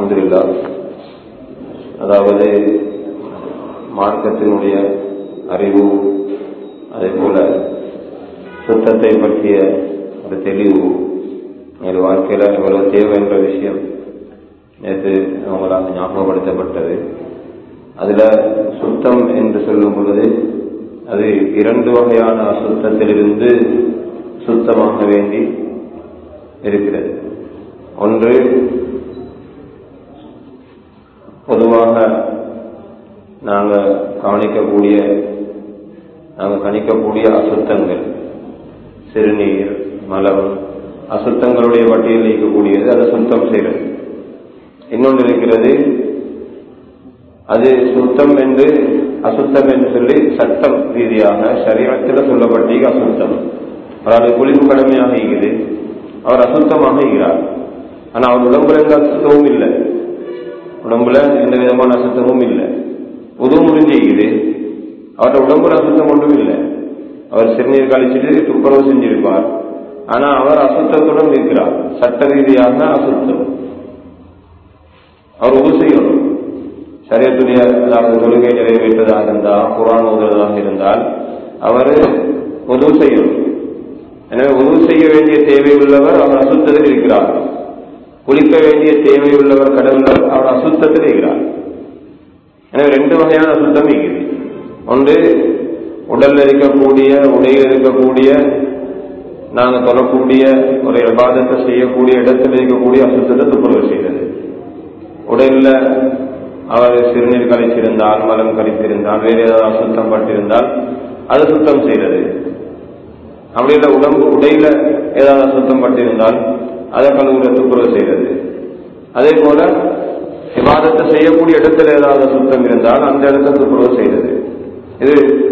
அல்ஹம்துலில்லா அதாவது மார்க்கத்தினுடைய அறிவு அதே போல சுத்தத்தை பற்றிய ஒரு தெளிவு எங்கள் வாழ்க்கையில எவ்வளவு தேவை என்ற விஷயம் நேற்று அவங்களால் ஞாபகப்படுத்தப்பட்டது அதுல சுத்தம் என்று சொல்லும் பொழுது அது இரண்டு வகையான அசுத்தத்திலிருந்து சுத்தமாக வேண்டி இருக்கிறது ஒன்று பொதுவாக நாங்கள் கவனிக்கக்கூடிய நாங்கள் கணிக்கக்கூடிய அசுத்தங்கள் சிறுநீர் மலம் அசுத்தங்களுடைய பட்டியலில் இருக்கக்கூடியது அதை சுத்தம் செய்கிறது இன்னொன்று இருக்கிறது அது சுத்தம் என்று அசுத்தம் என்று சொல்லி சட்டம் ரீதியாக சரீரத்தில் சொல்லப்பட்ட அசுத்தம் அதாவது குளிப்பு கடமையாக இருக்குது அவர் அசுத்தமாக இருக்கிறார் ஆனா அவர் உடம்புல எந்த அசுத்தமும் இல்லை உடம்புல எந்த விதமான அசுத்தமும் இல்லை உது முடிஞ்சிக்குது அவரோட உடம்புல அசுத்தம் ஒன்றும் இல்லை அவர் சிறுநீர் கழிச்சிட்டு துப்புரவு செஞ்சிருப்பார் ஆனா அவர் அசுத்தத்துடன் இருக்கிறார் சட்ட ரீதியாக அசுத்தம் அவர் உது செய்யணும் சரியத்துடைய அதாவது தொழுகை நிறைவேற்றதாக இருந்தால் குரான் ஓதுவதாக இருந்தால் அவர் உதவு செய்யணும் எனவே உதவு செய்ய வேண்டிய தேவை உள்ளவர் அவர் அசுத்தத்தில் இருக்கிறார் குளிக்க வேண்டிய தேவை உள்ளவர் கடவுளர் அவர் அசுத்தத்தில் இருக்கிறார் எனவே ரெண்டு வகையான அசுத்தம் இருக்குது ஒன்று உடல்ல இருக்கக்கூடிய உடையில் இருக்கக்கூடிய நாங்கள் தொழக்கூடிய ஒரு விவாதத்தை செய்யக்கூடிய இடத்தில் இருக்கக்கூடிய அசுத்தத்தை துப்புரவு செய்கிறது உடலில் அவர் சிறுநீர் கழிச்சிருந்தால் மலம் கழித்திருந்தால் வேறு ஏதாவது அசுத்தம் பட்டிருந்தால் அதை சுத்தம் செய்கிறது அப்படி இல்லை உடம்பு உடையில ஏதாவது அசுத்தம் பட்டிருந்தால் அதை கழுவுற துப்புரவு செய்கிறது அதே போல விவாதத்தை செய்யக்கூடிய இடத்துல ஏதாவது அசுத்தம் இருந்தால் அந்த இடத்தை துப்புரவு செய்கிறது இது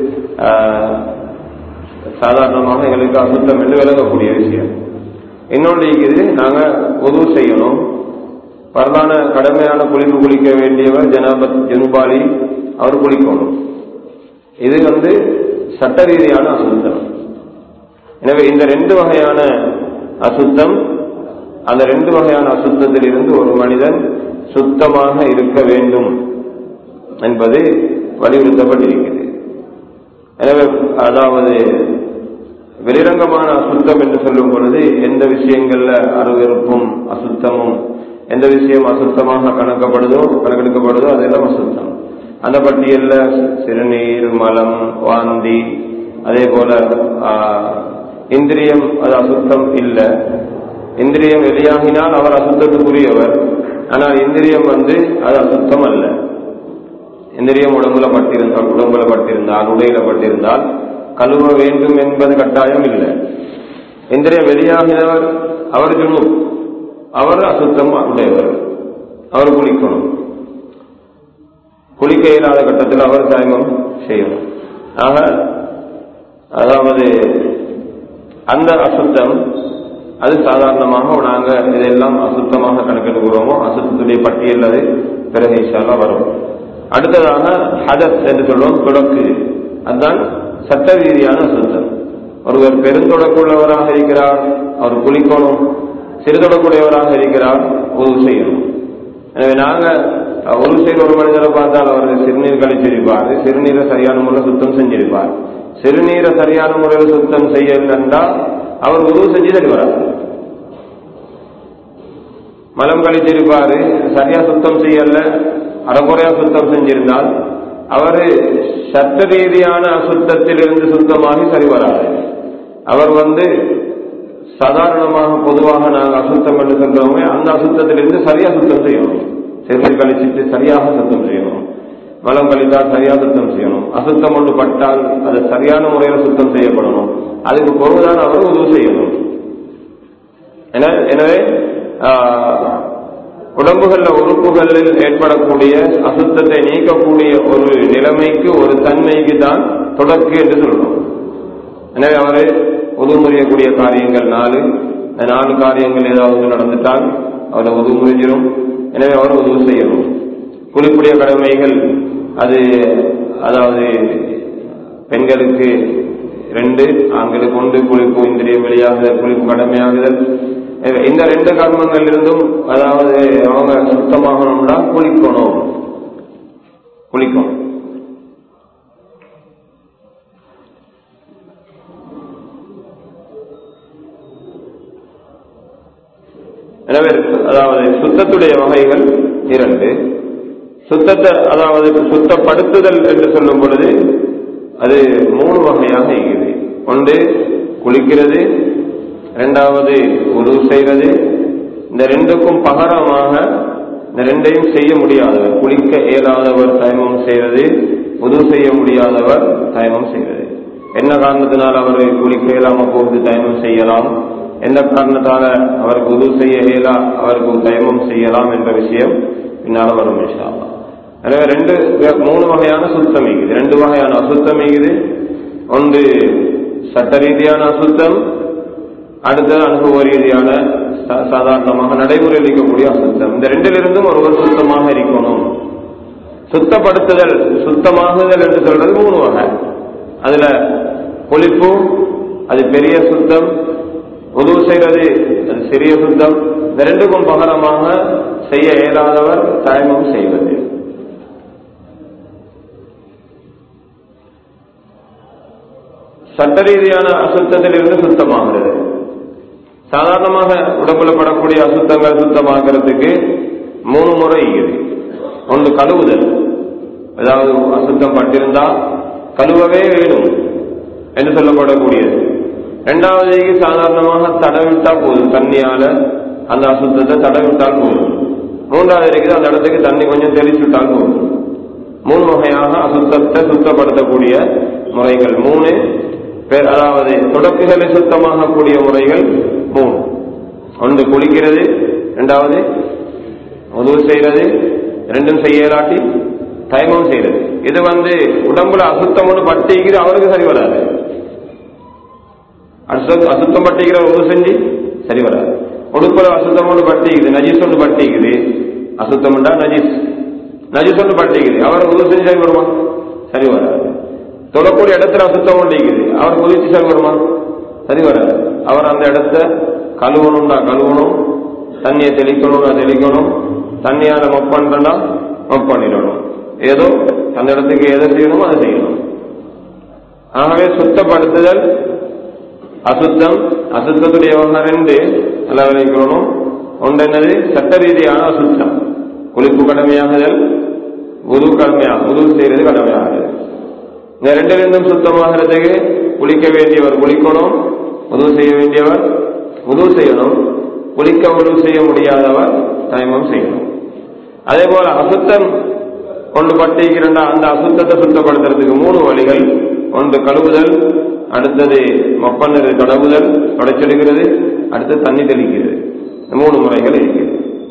சாதாரணமாக எங்களுக்கு அசுத்தம் என்று விளங்கக்கூடிய விஷயம் இன்னொன்று இது நாங்கள் உதவு செய்யணும் பரவான கடமையான குளிப்பு குளிக்க வேண்டியவர் ஜனாபத் ஜனுபாலி அவர் குளிக்கணும் இது வந்து சட்ட ரீதியான அசுத்தம் எனவே இந்த ரெண்டு வகையான அசுத்தம் அந்த ரெண்டு வகையான அசுத்தத்தில் இருந்து ஒரு மனிதன் சுத்தமாக இருக்க வேண்டும் என்பது வலியுறுத்தப்பட்டிருக்கிறது எனவே அதாவது வெளிரங்கமான அசுத்தம் என்று சொல்லும் பொழுது எந்த விஷயங்கள்ல அருவெறுப்பும் அசுத்தமும் எந்த விஷயம் அசுத்தமாக கணக்கப்படுதோ கணக்கெடுக்கப்படுதோ அதெல்லாம் அசுத்தம் அந்த பட்டியல்ல சிறுநீர் மலம் வாந்தி அதே போல இந்திரியம் அது அசுத்தம் இல்லை இந்திரியம் வெளியாகினால் அவர் அசுத்தத்துக்குரியவர் ஆனால் இந்திரியம் வந்து அது அசுத்தம் அல்ல இந்திரியம் உடம்புல பட்டிருந்தால் உடம்புல பட்டிருந்தால் உடையில பட்டிருந்தால் கழுவ வேண்டும் என்பது கட்டாயம் இல்லை இந்திரியம் வெளியாகினவர் அவர் ஜுனு அவர் அசுத்தம் உடையவர் அவர் குளிக்கணும் குளிக்க இயலாத கட்டத்தில் அவர் தயமம் செய்யணும் ஆக அதாவது அந்த அசுத்தம் அது சாதாரணமாக நாங்க இதெல்லாம் அசுத்தமாக கணக்கெடுக்கிறோமோ அசுத்தத்துடைய பட்டியல் அது பிறகு இஷாலா வரும் அடுத்ததாக ஹதத் என்று சொல்லுவோம் தொடக்கு அதுதான் சட்ட ரீதியான அசுத்தம் ஒருவர் பெருந்தொடக்குள்ளவராக இருக்கிறார் அவர் குளிக்கணும் சிறுதொடக்கூடியவராக இருக்கிறார் உதவு செய்யணும் எனவே நாங்க ஒரு செய்த ஒரு மனிதரை பார்த்தால் அவர் சிறுநீர் கழிச்சிருப்பார் சிறுநீரை சரியான முறையில் சுத்தம் செஞ்சிருப்பார் சிறுநீரை சரியான முறையில் சுத்தம் செய்யலண்டா அவர் உதவு செஞ்சு தருவார் மலம் கழிச்சிருப்பாரு சரியா சுத்தம் செய்யல அறகுறையா சுத்தம் செஞ்சிருந்தால் அவரு சட்ட ரீதியான அசுத்தத்தில் இருந்து சுத்தமாகி சரி வராது அவர் வந்து சாதாரணமாக பொதுவாக நாங்கள் அசுத்தம் என்று சொல்றோமே அந்த அசுத்தத்திலிருந்து சரியா சுத்தம் செய்யணும் சிறுநீர் கழிச்சிட்டு சரியாக சுத்தம் செய்யணும் மலம் கழித்தால் சரியா சுத்தம் செய்யணும் அசுத்தம் ஒன்று பட்டால் அது சரியான முறையில் சுத்தம் செய்யப்படணும் அதுக்கு பொருள்தான் அவர் உதவு செய்யணும் எனவே உடம்புகள்ல உறுப்புகளில் ஏற்படக்கூடிய அசுத்தத்தை நீக்கக்கூடிய ஒரு நிலைமைக்கு ஒரு தன்மைக்கு தான் தொடக்கு என்று சொல்றோம் எனவே அவரு உதவு முறியக்கூடிய காரியங்கள் நாலு இந்த நாலு காரியங்கள் ஏதாவது நடந்துட்டால் அவரை உதவு முறிஞ்சிடும் எனவே அவர் உதவு செய்யணும் குளிப்புடைய கடமைகள் அது அதாவது பெண்களுக்கு ரெண்டு ஆண்களுக்கு ஒன்று குளிப்பு இந்திரியம் வெளியாகுதல் குளிப்பு கடமையாகுதல் இந்த ரெண்டு கர்மங்கள் இருந்தும் அதாவது அவங்க சுத்தமாகணும்னா குளிக்கணும் குளிக்கணும் எனவே அதாவது சுத்தத்துடைய வகைகள் இரண்டு சுத்தத்தை அதாவது சுத்தப்படுத்துதல் என்று சொல்லும் பொழுது அது மூணு வகையாக இருக்குது ஒன்று குளிக்கிறது இரண்டாவது உதவு செய்வது இந்த ரெண்டுக்கும் பகரமாக இந்த ரெண்டையும் செய்ய முடியாதவர் குளிக்க இயலாதவர் தயமம் செய்வது உதவு செய்ய முடியாதவர் தயமம் செய்வது என்ன காரணத்தினால் அவர் குளிக்க இயலாம போகுது தயமம் செய்யலாம் எந்த காரணத்தால அவருக்கு உதவு செய்ய இயலா அவருக்கு தயமம் செய்யலாம் என்ற விஷயம் பின்னால வரும் இன்ஷால்லா எனவே ரெண்டு மூணு வகையான சுத்தம் இருக்குது ரெண்டு வகையான அசுத்தம் இருக்குது ஒன்று சட்ட ரீதியான அசுத்தம் அடுத்தது அனுபவ ரீதியான சாதாரணமாக நடைமுறையில் இருக்கக்கூடிய அசுத்தம் இந்த ரெண்டிலிருந்தும் ஒருவர் சுத்தமாக இருக்கணும் சுத்தப்படுத்துதல் சுத்தமாகுதல் என்று சொல்றது மூணு வகை அதுல குளிப்பு அது பெரிய சுத்தம் உதவு செய்வது அது சிறிய சுத்தம் இந்த ரெண்டுக்கும் பகரமாக செய்ய இயலாதவர் தயமம் செய்வது சட்ட ரீதியான அசுத்தத்தில் இருந்து சுத்தமாகிறது சாதாரணமாக உடம்புல படக்கூடிய அசுத்தங்கள் சுத்தமாகிறதுக்கு மூணு முறை இருக்குது ஒன்று கழுவுதல் அதாவது அசுத்தம் பட்டிருந்தா கழுவவே வேணும் என்று சொல்லப்படக்கூடியது இரண்டாவது சாதாரணமாக தடவிட்டா போதும் தண்ணியால அந்த அசுத்தத்தை தடவிட்டால் போதும் மூன்றாவது இருக்குது அந்த இடத்துக்கு தண்ணி கொஞ்சம் தெளிச்சுட்டால் போதும் மூணு வகையாக அசுத்தத்தை சுத்தப்படுத்தக்கூடிய முறைகள் மூணு பேர் அதாவது தொடக்குகளை சுத்தமாகக்கூடிய முறைகள் மூணு ஒன்று குளிக்கிறது இரண்டாவது உதவு செய்யறது ரெண்டும் செய்யலாட்டி தயமம் செய்யறது இது வந்து உடம்புல அசுத்தம் ஒன்று பட்டிக்குது அவருக்கு சரி வராது அசுத்தம் பட்டிக்கிற உதவு செஞ்சு சரி வராது உடுப்புல அசுத்தம் ஒன்று பட்டிக்குது நஜிஸ் ஒன்று பட்டிக்குது அசுத்தம்டா நஜிஸ் நஜிஸ் ஒன்று பட்டிக்குது அவர் உதவு செஞ்சு சரி வருமா சரி வராது தொழக்கூடிய இடத்துல அசுத்தம் ஒன்றிக்குது அவர் குதிச்சு சரி வருமா சரி வராது அவர் அந்த இடத்த கழுவணும்னா கழுவணும் தண்ணியை தெளிக்கணும்னா தெளிக்கணும் தண்ணியால மப் பண்றா மப் பண்ணிடணும் ஏதோ அந்த இடத்துக்கு எதை செய்யணுமோ அதை செய்யணும் ஆகவே சுத்தப்படுத்துதல் அசுத்தம் அசுத்தத்துடைய வகை ரெண்டு நல்லா விளைக்கணும் ஒன்று என்னது சட்ட ரீதியான அசுத்தம் குளிப்பு கடமையாகுதல் உது கடமையாக உதவு செய்யறது கடமையாகுது இந்த ரெண்டிலிருந்தும் சுத்தமாகிறதுக்கு குளிக்க வேண்டியவர் குளிக்கணும் உதவு செய்ய வேண்டியவர் உதவு செய்யணும் குளிக்க உதவு செய்ய முடியாதவர் தயமம் செய்யணும் அதே போல அசுத்தம் கொண்டு பட்டிருக்கிறா அந்த அசுத்தத்தை சுத்தப்படுத்துறதுக்கு மூணு வழிகள் ஒன்று கழுவுதல் அடுத்தது மப்பண்ணது கடவுதல் படைச்செடுக்கிறது அடுத்து தண்ணி தெளிக்கிறது இந்த மூணு முறைகள் இருக்கிறது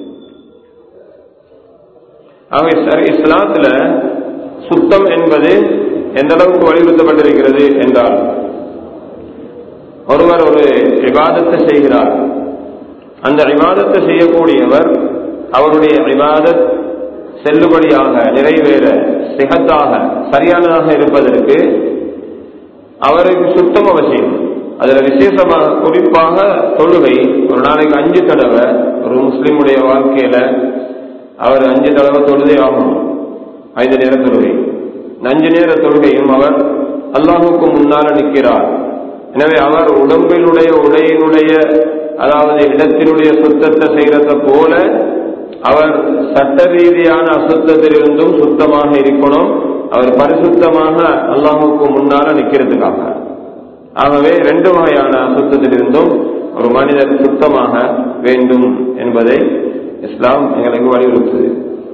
ஆகவே சரி இஸ்லாத்துல சுத்தம் என்பது எந்த அளவுக்கு வலியுறுத்தப்பட்டிருக்கிறது என்றால் ஒருவர் ஒரு விவாதத்தை செய்கிறார் அந்த விவாதத்தை செய்யக்கூடியவர் அவருடைய விவாதத் செல்லுபடியாக நிறைவேற சிகத்தாக சரியானதாக இருப்பதற்கு அவருக்கு சுத்தம் அவசியம் அதுல விசேஷமாக குறிப்பாக தொழுகை ஒரு நாளைக்கு அஞ்சு தடவை ஒரு முஸ்லிமுடைய வாழ்க்கையில அவர் அஞ்சு தடவை தொழுதே ஆகணும் ஐந்து நேர தொழுகை அஞ்சு நேர தொழுகையும் அவர் அல்லாஹுக்கு முன்னால நிற்கிறார் எனவே அவர் உடம்பினுடைய உடையினுடைய அதாவது இடத்தினுடைய சுத்தத்தை செய்யறத போல அவர் சட்ட ரீதியான அசுத்தத்திலிருந்தும் சுத்தமாக இருக்கணும் அவர் பரிசுத்தமாக அல்லாஹுக்கு முன்னால நிற்கிறதுக்காக ஆகவே ரெண்டு வகையான அசுத்தத்திலிருந்தும் ஒரு மனிதர் சுத்தமாக வேண்டும் என்பதை இஸ்லாம் எங்களுக்கு வலியுறுத்துது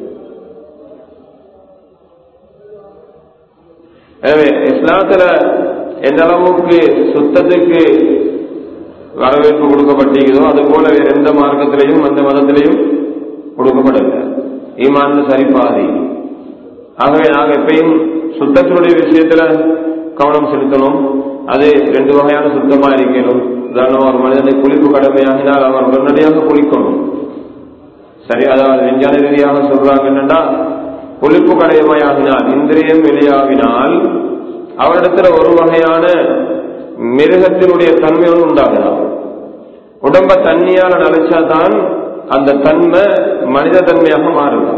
எனவே இஸ்லாத்துல எந்த அளவுக்கு சுத்தத்துக்கு வரவேற்பு கொடுக்கப்பட்டிருக்கிறதோ அது போல வேற எந்த மார்க்கத்திலையும் அந்த மதத்திலையும் கொடுக்கப்படல ஈமான் சரிபாதி ஆகவே நாங்கள் எப்பயும் சுத்தத்தினுடைய விஷயத்துல கவனம் செலுத்தணும் அது ரெண்டு வகையான சுத்தமா இருக்கணும் உதாரணம் ஒரு மனிதனை குளிப்பு கடமையாகினால் அவர் உடனடியாக குளிக்கணும் சரி அதாவது விஞ்ஞான ரீதியாக சொல்றாங்க என்னன்னா குளிப்பு கடமையாகினால் இந்திரியம் வெளியாகினால் அவரிடத்துல ஒரு வகையான மிருகத்தினுடைய தன்மையோடு உண்டாகலாம் உடம்ப தண்ணியால நினைச்சாதான் அந்த தன்மை மனித தன்மையாக மாறுது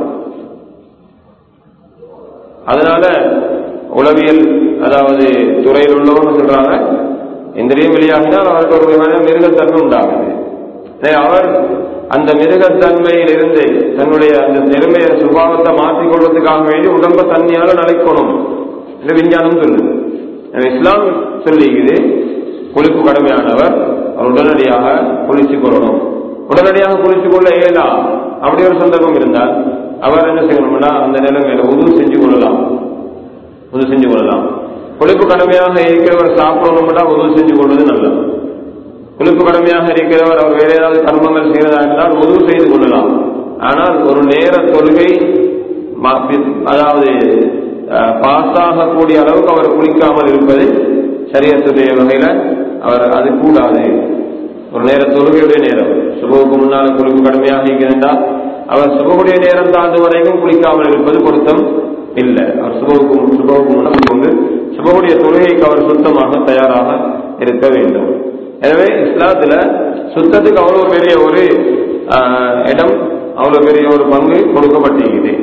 அதனால உளவியல் அதாவது துறையில் உள்ளவங்க சொல்றாங்க இந்திரியம் வெளியாகினால் அவருக்கு ஒரு விதமான மிருகத்தன்மை உண்டாகுது எனவே அவர் அந்த மிருகத்தன்மையில் இருந்து தன்னுடைய அந்த திறமைய சுபாவத்தை மாற்றிக் கொள்வதற்காக வேண்டி உடம்ப தண்ணியால நிலைக்கணும் என்று விஞ்ஞானம் சொல்லுது எனவே இஸ்லாம் சொல்லிக்குது குளிப்பு கடமையானவர் அவர் உடனடியாக குளிச்சுக் கொள்ளணும் உடனடியாக குளித்துக் கொள்ள இயலா அப்படி ஒரு சந்தர்ப்பம் இருந்தால் அவர் என்ன செய்யணும்னா அந்த நிலைமையில உதவு செஞ்சு கொள்ளலாம் உதவு செஞ்சு கொள்ளலாம் குளிப்பு கடமையாக இருக்கிறவர் சாப்பிடணும்னா உதவு செஞ்சு கொள்வது நல்லது குளிப்பு கடமையாக இருக்கிறவர் அவர் வேற ஏதாவது கர்மங்கள் செய்யறதா இருந்தால் உதவு செய்து கொள்ளலாம் ஆனால் ஒரு நேர தொழுகை அதாவது பாஸ் ஆகக்கூடிய அளவுக்கு அவர் குளிக்காமல் இருப்பது சரியத்துடைய வகையில அவர் அது கூடாது ஒரு நேர தொழுகையுடைய நேரம் சுபவுக்கு முன்னால குளிப்பு கடுமையாக இருக்கிறால் அவர் சுபகுடைய நேரம் தாண்டு வரைக்கும் குளிக்காமல் இருப்பது பொருத்தம் இல்லை அவர் சுபவுக்கு சுபவுக்கு முன்னால் கொண்டு சுபகுடைய தொழுகைக்கு அவர் சுத்தமாக தயாராக இருக்க வேண்டும் எனவே இஸ்லாத்துல சுத்தத்துக்கு அவ்வளவு பெரிய ஒரு இடம் அவ்வளவு பெரிய ஒரு பங்கு கொடுக்கப்பட்டிருக்குது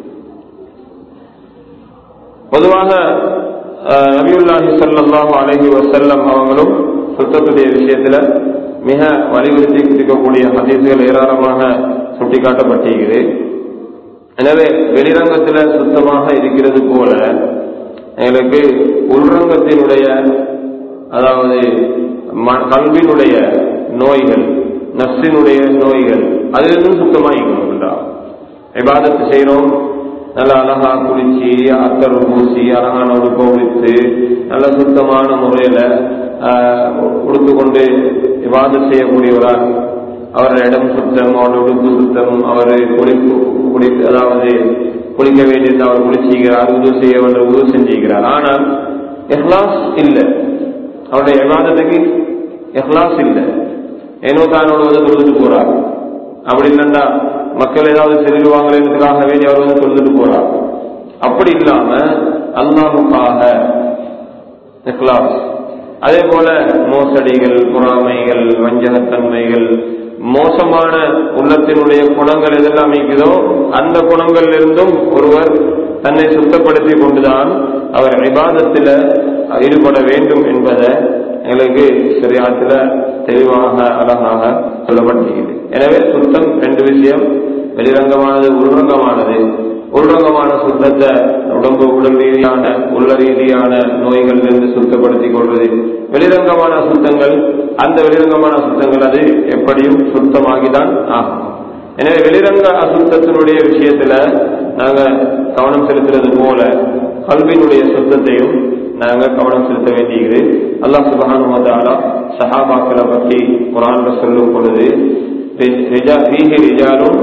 பொதுவாக நபியுல்லாஹி சல்லாஹு அலஹி வசல்லம் அவங்களும் சுத்தத்துடைய விஷயத்துல மிக வலியுறுத்தி இருக்கக்கூடிய ஹதீசுகள் ஏராளமாக சுட்டிக்காட்டப்பட்டிருக்கிறது எனவே வெளிரங்கத்துல சுத்தமாக இருக்கிறது போல எங்களுக்கு உள்ரங்கத்தினுடைய அதாவது கல்வியினுடைய நோய்கள் நர்சினுடைய நோய்கள் அதிலிருந்து சுத்தமாகிக்கணும் விவாதத்தை செய்யறோம் நல்ல அழகா குளிச்சு அத்தர் பூசி அழகான உடுப்ப உடுத்து நல்ல சுத்தமான முறையில உடுத்துக்கொண்டு விவாதம் செய்யக்கூடியவரால் அவர் இடம் சுத்தம் அவருடைய உடுப்பு சுத்தம் அவர் குளிப்பு குளி அதாவது குளிக்க வேண்டியது அவர் குளிச்சுக்கிறார் உதவு செய்ய வேண்டிய உதவு செஞ்சுக்கிறார் ஆனால் எஹ்லாஸ் இல்லை அவருடைய விவாதத்துக்கு எஹ்லாஸ் இல்லை ஏனோ தானோட வந்து தொழுதுட்டு போறார் அப்படி இல்லைன்னா மக்கள் ஏதாவது செல்லுவாங்களேன்றதுக்காக வேண்டி அவர் வந்து தொழுதுட்டு போறார் அப்படி இல்லாம அல்லாமுக்காக இஹ்லாஸ் அதே போல மோசடிகள் பொறாமைகள் வஞ்சகத்தன்மைகள் மோசமான உள்ளத்தினுடைய குணங்கள் எதெல்லாம் இருக்குதோ அந்த குணங்கள்ல இருந்தும் ஒருவர் தன்னை சுத்தப்படுத்தி கொண்டுதான் அவர் விவாதத்தில் ஈடுபட வேண்டும் என்பதை எங்களுக்கு சரியாத்துல தெளிவாக அழகாக சொல்லப்பட்டிருக்கிறது எனவே சுத்தம் ரெண்டு விஷயம் வெளிரங்கமானது உள்ரங்கமானது உள்ரங்கமான சுத்தத்தை உடம்பு உடல் ரீதியான உள்ள ரீதியான நோய்களிலிருந்து சுத்தப்படுத்திக் கொள்வது வெளிரங்கமான சுத்தங்கள் அந்த வெளிரங்கமான சுத்தங்கள் அது எப்படியும் சுத்தமாகிதான் ஆகும் எனவே வெளிரங்க அசுத்தத்தினுடைய விஷயத்துல நாங்க கவனம் செலுத்துறது போல கல்வியினுடைய சுத்தத்தையும் நாங்க கவனம் செலுத்த வேண்டியது அல்லாஹ் சுபகானுமதாலா சஹாபாக்களை பற்றி குரான்ல சொல்லும் பொழுது ரிஜாலும்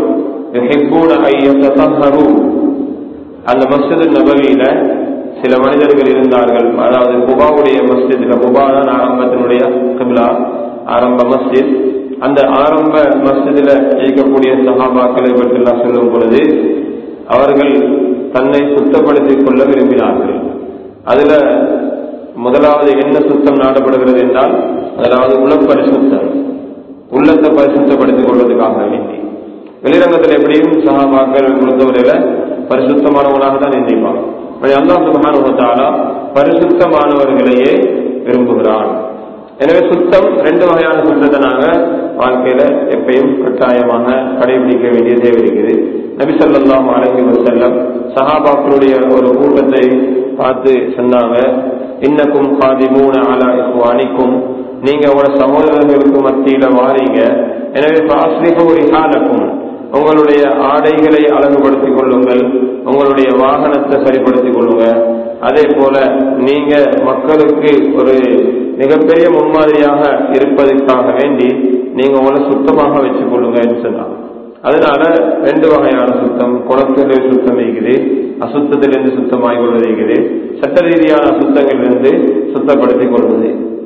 அந்த மஸ்ஜிது நபவியில சில மனிதர்கள் இருந்தார்கள் அதாவது புபாவுடைய மஸ்ஜித்ல புபா தான் ஆரம்பத்தினுடைய கிப்லா ஆரம்ப மஸ்ஜித் அந்த ஆரம்ப மஸ்ஜிதில் இருக்கக்கூடிய சஹாபாக்களை பற்றி எல்லாம் சொல்லும் பொழுது அவர்கள் தன்னை சுத்தப்படுத்திக் கொள்ள விரும்பினார்கள் அதுல முதலாவது என்ன சுத்தம் நாடப்படுகிறது என்றால் அதாவது உள்ள பரிசுத்தம் உள்ளத்தை பரிசுத்தப்படுத்திக் கொள்வதற்காக வேண்டி வெளிரங்கத்தில் எப்படியும் சகாபாக்கள் பொறுத்தவரையில பரிசுத்தமானவனாக தான் எண்ணிப்பான் அல்லாஹ் சுபஹானுவத்தாலா பரிசுத்தமானவர்களையே விரும்புகிறான் எனவே சுத்தம் ரெண்டு வகையான சுத்தத்தை நாங்க வாழ்க்கையில எப்பயும் கட்டாயமாக கடைபிடிக்க வேண்டிய தேவை இருக்குது நபி சொல்லாம் அலஹி வசல்லம் சஹாபாக்களுடைய ஒரு கூட்டத்தை பார்த்து சொன்னாங்க இன்னக்கும் காதிமூன அலா இஹ்வானிக்கும் நீங்க உங்களோட சகோதரர்களுக்கு மத்தியில வாரீங்க எனவே பாஸ்ரிஹூரிஹாலக்கும் உங்களுடைய ஆடைகளை அழகுபடுத்திக் கொள்ளுங்கள் உங்களுடைய வாகனத்தை சரிப்படுத்திக் கொள்ளுங்க அதே போல நீங்க மக்களுக்கு ஒரு மிகப்பெரிய முன்மாதிரியாக இருப்பதற்காக வேண்டி நீங்க உங்களை சுத்தமாக வச்சுக் கொள்ளுங்கன்னு சொன்னாங்க அதனால ரெண்டு வகையான சுத்தம் குணத்திலே சுத்தம் இருக்குது அசுத்தத்திலிருந்து சுத்தமாகி கொள்வது இருக்குது சட்ட ரீதியான அசுத்தங்களிலிருந்து சுத்தப்படுத்திக் கொள்வது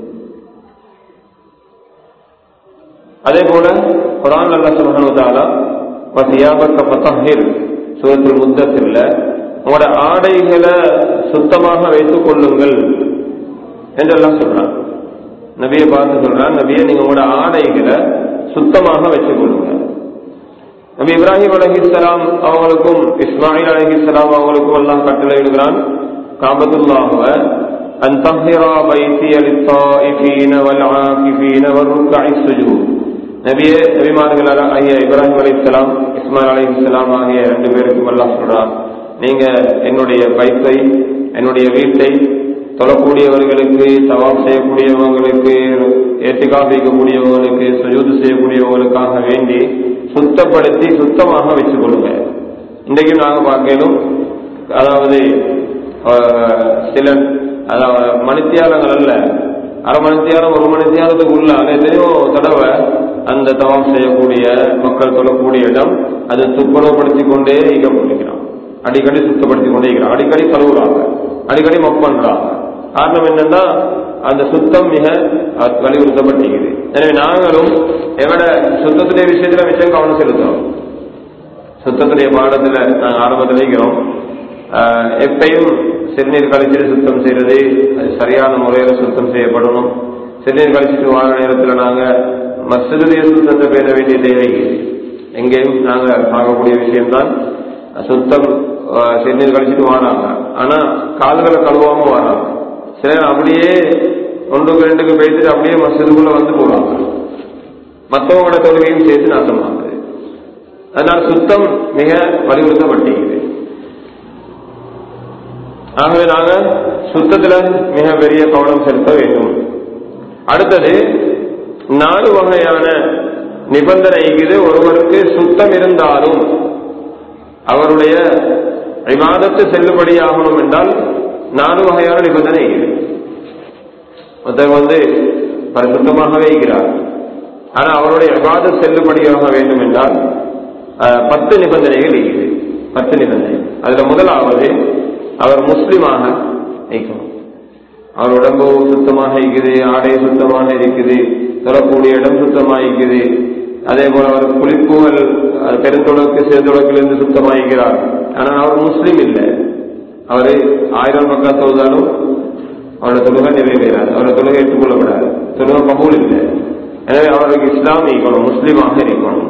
அதே போல குரான் அல்லா சுபகனுதாலா வசியாபக்க பத்தஹிர் சூரத்தில் முத்தத்தில் உங்களோட ஆடைகளை சுத்தமாக வைத்துக் கொள்ளுங்கள் என்றெல்லாம் சொல்றான் நபியை பார்த்து சொல்றான் நபியை நீங்க உங்களோட ஆடைகளை சுத்தமாக வச்சுக் கொள்ளுங்க நபி இப்ராஹிம் அலஹிஸ்லாம் அவங்களுக்கும் இஸ்மாயில் அலஹிஸ்லாம் அவங்களுக்கும் எல்லாம் கட்டளை இடுகிறான் காபத்துல்லாஹுவ அன் தஹிரா பைத்தி அலித்தாயிஃபீன வல் ஆகிஃபீன வர்ருக்கஇ சுஜூத் நபியே நபிமார்கள் ஐயா இப்ராஹிம் அலைஹிஸ்ஸலாம் இஸ்மாயில் அலைஹிஸ்ஸலாம் ஆகிய ரெண்டு பேருக்கும் அல்லாஹ் சொல்றான் நீங்க என்னுடைய பைத்தை என்னுடைய வீட்டை தொழக்கூடியவர்களுக்கு தவாப் செய்யக்கூடியவங்களுக்கு ஏத்திகா வைக்கக்கூடியவங்களுக்கு சுஜூது செய்யக்கூடியவங்களுக்காக வேண்டி சுத்தப்படுத்தி சுத்தமாக வச்சுக் கொள்ளுங்க இன்றைக்கும் நாங்க பார்க்கலும் அதாவது சில அதாவது மணித்தியாலங்கள் அல்ல அரை மணித்தியாலம் ஒரு மணித்தியாலத்துக்கு உள்ள எத்தனையோ தடவை அந்த தவம் செய்யக்கூடிய மக்கள் சொல்லக்கூடிய இடம் அது துப்புரவுப்படுத்தி கொண்டே இயக்கப்பட்டிருக்கிறான் அடிக்கடி சுத்தப்படுத்தி கொண்டே இருக்கிறான் அடிக்கடி கழுவுறாங்க அடிக்கடி மப் பண்றாங்க காரணம் என்னன்னா அந்த சுத்தம் மிக வலியுறுத்தப்பட்டிருக்குது எனவே நாங்களும் எங்கட சுத்தத்துடைய விஷயத்துல மிச்சம் கவனம் செலுத்துறோம் சுத்தத்துடைய பாடத்துல நாங்கள் ஆரம்பத்தில் வைக்கிறோம் எப்பையும் சிறுநீர் கழிச்சிட்டு சுத்தம் செய்யறது அது சரியான முறையில் சுத்தம் செய்யப்படணும் சிறுநீர் கழிச்சிட்டு வார நேரத்தில் நாங்கள் மசிதுடைய சுத்தத்தை பேர வேண்டிய தேவை எங்கேயும் நாங்கள் பார்க்கக்கூடிய விஷயம்தான் சுத்தம் சிறுநீர் கழிச்சிட்டு வாராங்க ஆனா கால்களை கழுவாம வராங்க சிலர் அப்படியே ஒன்றுக்கு ரெண்டுக்கு பேசிட்டு அப்படியே மசிதுக்குள்ள வந்து போறாங்க மற்றவங்களோட தொழுகையும் சேர்த்து நாசமாகுது அதனால் சுத்தம் மிக வலியுறுத்தப்பட்டிருக்குது ஆகவே நாங்க சுத்தத்துல மிக பெரிய கவனம் செலுத்த வேண்டும் அடுத்தது நாலு வகையான நிபந்தனை இது ஒருவருக்கு சுத்தம் இருந்தாலும் அவருடைய விவாதத்து செல்லுபடியாகணும் என்றால் நாலு வகையான நிபந்தனை இது ஒருத்தர் வந்து பரிசுத்தமாகவே இருக்கிறார் ஆனா அவருடைய விவாதம் செல்லுபடியாக வேண்டும் என்றால் பத்து நிபந்தனைகள் இருக்குது பத்து நிபந்தனை அதுல முதலாவது அவர் முஸ்லிமாக இருக்கணும் அவர் உடம்பு சுத்தமாக இருக்குது ஆடை சுத்தமாக இருக்குது தொழக்கூடிய இடம் சுத்தமாக இருக்குது அதே போல அவர் குளிப்புகள் பெருந்தொடக்கு சிறுதொடக்கிலிருந்து சுத்தமாக இருக்கிறார் ஆனால் அவர் முஸ்லீம் இல்லை அவர் ஆயிரம் பக்கம் தொழுதாலும் அவரோட தொழுகை நிறைவேறாது அவரோட தொழுகை ஏற்றுக்கொள்ளப்படாது தொழுகை கபூல் இல்லை எனவே அவருக்கு இஸ்லாம் இருக்கணும் முஸ்லீமாக இருக்கணும்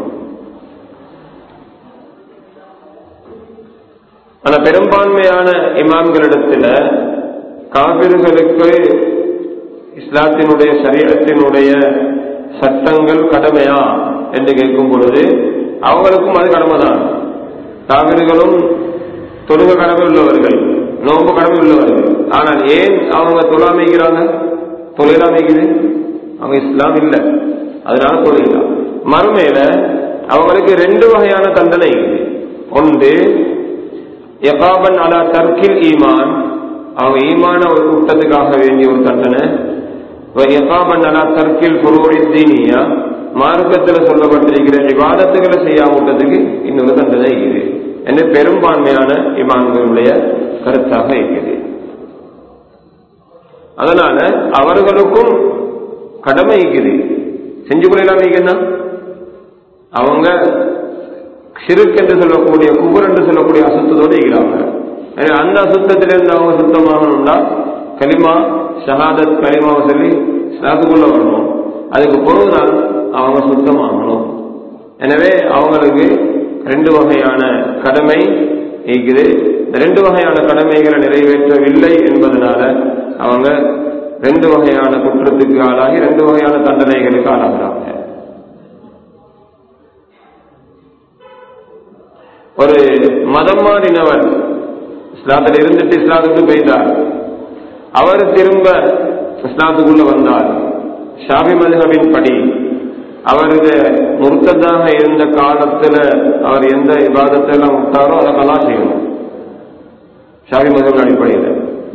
ஆனா பெரும்பான்மையான இமாம்களிடத்துல காவிர்களுக்கு இஸ்லாத்தினுடைய சரீரத்தினுடைய சட்டங்கள் கடமையா என்று கேட்கும் பொழுது அவங்களுக்கும் அது கடமைதான் காவிர்களும் தொழுக கடமை உள்ளவர்கள் நோம்பு கடமை உள்ளவர்கள் ஆனால் ஏன் அவங்க தொழாமைக்கிறாங்க தொழிலாமைக்குது அவங்க இஸ்லாம் இல்லை அதனால தொழிலாம் மறுமையில அவங்களுக்கு ரெண்டு வகையான தண்டனை ஒன்று எகாபன் அலா தர்க்கில் ஈமான் அவங்க ஈமான ஒரு கூட்டத்துக்காக வேண்டிய ஒரு தண்டனை எகாபன் அலா தர்க்கில் புரோரித்தீனியா மார்க்கத்தில் சொல்லப்பட்டிருக்கிற விவாதத்துகளை செய்யாம விட்டதுக்கு இன்னொரு தண்டனை இது என்று பெரும்பான்மையான இமான்களுடைய கருத்தாக இருக்குது அதனால அவர்களுக்கும் கடமை இருக்குது செஞ்சு கொள்ளலாம் வைக்கன்னா அவங்க சிறுக்கு என்று சொல்லக்கூடிய குபர் என்று சொல்லக்கூடிய அசுத்தத்தோடு இருக்கிறாங்க அந்த அசுத்தத்திலிருந்து அவங்க சுத்தமாகணும்னா கலிமா ஷஹாதத் கலிமாவை சொல்லி ஸ்லாத்துக்குள்ள வரணும் அதுக்கு பிறகுதான் அவங்க சுத்தமாகணும் எனவே அவங்களுக்கு ரெண்டு வகையான கடமை இருக்குது இந்த ரெண்டு வகையான கடமைகளை நிறைவேற்றவில்லை என்பதனால அவங்க ரெண்டு வகையான குற்றத்துக்கு ஆளாகி ரெண்டு வகையான தண்டனைகளுக்கு ஆளாகிறாங்க ஒரு மதம் மாறினவர் இஸ்லாத்தில் இருந்துட்டு இஸ்லாத்துக்கு போயிட்டார் அவர் திரும்ப இஸ்லாத்துக்குள்ள வந்தார் ஷாபி மதுஹபின் படி அவரது முர்த்ததாக இருந்த காலத்துல அவர் எந்த விவாதத்தை எல்லாம் விட்டாரோ அதை கலா செய்யணும் ஷாபி மதுஹபின் அடிப்படையில்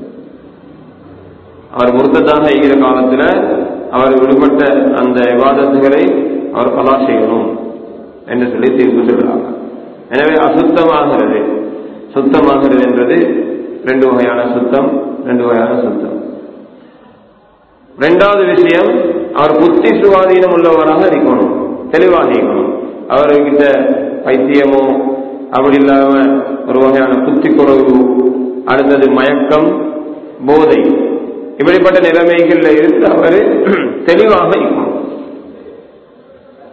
அவர் முர்த்ததாக இருக்கிற காலத்துல அவர் விடுபட்ட அந்த விவாதத்துகளை அவர் கலா செய்யணும் என்று சொல்லி தீர்ப்பு சொல்றாங்க எனவே அசுத்தமாகிறது சுத்தமாகிறது என்பது ரெண்டு வகையான சுத்தம் ரெண்டு வகையான சுத்தம் ரெண்டாவது விஷயம் அவர் புத்தி சுவாதீனம் உள்ளவராக இருக்கணும் தெளிவாக இருக்கணும் அவர்கிட்ட பைத்தியமோ அப்படி இல்லாம ஒரு வகையான புத்தி குறைவு அடுத்தது மயக்கம் போதை இப்படிப்பட்ட நிலைமைகள்ல இருந்து அவர் தெளிவாக இருக்கணும்